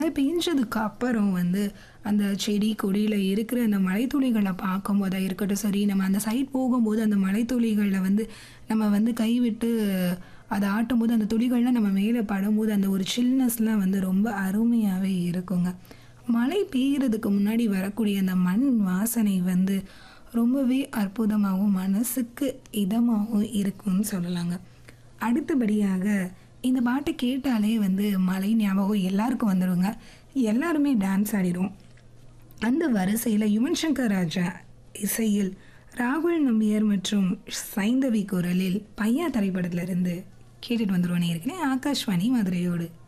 மழை பெஞ்சதுக்கு அப்புறம் வந்து அந்த செடி கொடியில் இருக்கிற அந்த மழைத்துளிகளை பார்க்கும்போதா இருக்கட்டும் சரி நம்ம அந்த சைட் போகும்போது அந்த மழைத்துளிகளில் வந்து நம்ம வந்து கைவிட்டு அதை ஆட்டும்போது அந்த துளிகள்லாம் நம்ம மேலே படும்போது அந்த ஒரு சில்னஸ்லாம் வந்து ரொம்ப அருமையாகவே இருக்குங்க மழை பெய்யறதுக்கு முன்னாடி வரக்கூடிய அந்த மண் வாசனை வந்து ரொம்பவே அற்புதமாகவும் மனசுக்கு இதமாகவும் இருக்கும்னு சொல்லலாங்க அடுத்தபடியாக இந்த பாட்டை கேட்டாலே வந்து மழை ஞாபகம் எல்லாருக்கும் வந்துடுங்க எல்லாருமே டான்ஸ் ஆடிடுவோம் அந்த வரிசையில் யுவன் சங்கர் ராஜா இசையில் ராகுல் நம்பியார் மற்றும் சைந்தவி குரலில் பையா திரைப்படத்திலிருந்து கேட்டுட்டு வந்துருவோனே இருக்கிறேன் ஆகாஷ்வாணி மதுரையோடு